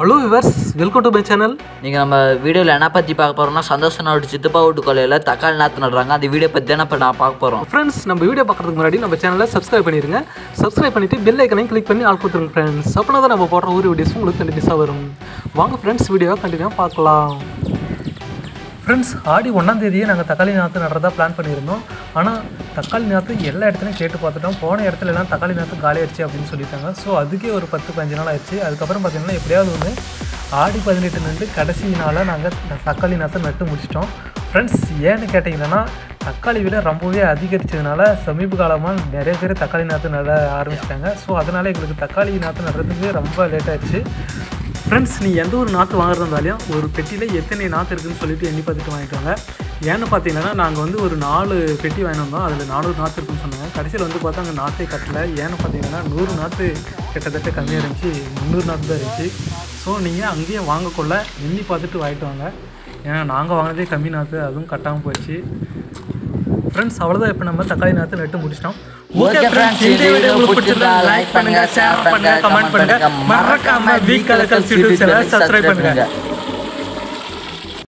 Hello viewers welcome to my channel நீங்கள் நம்ம வீடியோவில் என்ன பற்றி பார்க்க போகிறோம்னா சந்தோஷம் நாடு சித்தப்பா வீட்டு கொலையில் தக்காளி நாற்று நடுறாங்க அந்த வீடியோ பற்றி தான் இப்போ நான் பார்க்க போகிறோம் ஃப்ரெண்ட்ஸ் நம்ம வீடியோ பார்க்கறதுக்கு முன்னாடி நம்ம சேனலை சப்ஸ்கிரைப் பண்ணிடுங்க சப்ஸ்கிரைப் பண்ணிட்டு பெல் ஐக்கனையும் கிளிக் பண்ணி ஆள் கொடுத்துருங்க ஃப்ரெண்ட்ஸ் அப்போனா தான் நம்ம போடுற ஒரு வீடியோஸ் உங்களுக்கு கண்டினியூஸாக வரும் வாங்க ஃப்ரெண்ட்ஸ் வீடியோவை கண்டினியூவாக பார்க்கலாம் ஃப்ரெண்ட்ஸ் ஆடி ஒன்றாம் தேதியே நாங்கள் தக்காளி நாற்று நடுறதா பிளான் பண்ணியிருந்தோம் ஆனால் தக்காளி நாற்று எல்லா இடத்துலையும் கேட்டு பார்த்துட்டோம் போன இடத்துல எல்லாம் தக்காளி நாற்று காலி ஆயிடுச்சு அப்படின்னு சொல்லிட்டாங்க ஸோ அதுக்கே ஒரு பத்து பதினஞ்சு நாள் ஆயிடுச்சு அதுக்கப்புறம் பார்த்தீங்கன்னா எப்படியாவது ஒன்று ஆடி பதினெட்டு நின்று கடைசி நாளாக நாங்கள் தக்காளி நாற்று நட்டு முடிச்சிட்டோம் ஃப்ரெண்ட்ஸ் ஏன்னு கேட்டிங்கன்னா தக்காளி விலை ரொம்பவே அதிகரிச்சதுனால சமீப காலமாக நிறைய பேர் தக்காளி நாற்று நட ஆரம்பிச்சிட்டாங்க ஸோ அதனால் எங்களுக்கு தக்காளி நாற்று நடுறதுக்கு ரொம்ப லேட் ஆயிடுச்சு ஃப்ரெண்ட்ஸ் நீ எந்த ஒரு நாற்று வாங்குறதா இருந்தாலும் ஒரு பெட்டியில் எத்தனை நாற்று இருக்குன்னு சொல்லிட்டு எண்ணி பார்த்துட்டு வாங்கிக்கோங்க ஏன்னு பார்த்தீங்கன்னா நாங்கள் வந்து ஒரு நாலு பெட்டி வாங்கி வந்தோம் அதில் நானூறு நாற்று இருக்குன்னு சொன்னாங்க கடைசியில் வந்து பார்த்தா அங்கே நாற்றே கட்டல ஏன்னு பார்த்தீங்கன்னா நூறு நாற்று கிட்டத்தட்ட கம்மியாக இருந்துச்சு முந்நூறு நாற்று தான் இருந்துச்சு ஸோ நீங்கள் அங்கேயே வாங்கக்குள்ள எண்ணி பார்த்துட்டு வாங்கிட்டு வாங்க ஏன்னா நாங்கள் வாங்கினதே கம்மி நாற்று அதுவும் கட்டாமல் போயிடுச்சு ஃப்ரெண்ட்ஸ் அவ்வளோதான் இப்போ நம்ம தக்காளி நாற்று நட்டு முடிச்சிட்டோம் Okay friends, இந்த video உங்களுக்கு பிடிச்சிருந்தா like பண்ணுங்க, share பண்ணுங்க, comment பண்ணுங்க. மறக்காம வீக் கலக்கல் சப்ஸ்கிரைப் பண்ணுங்க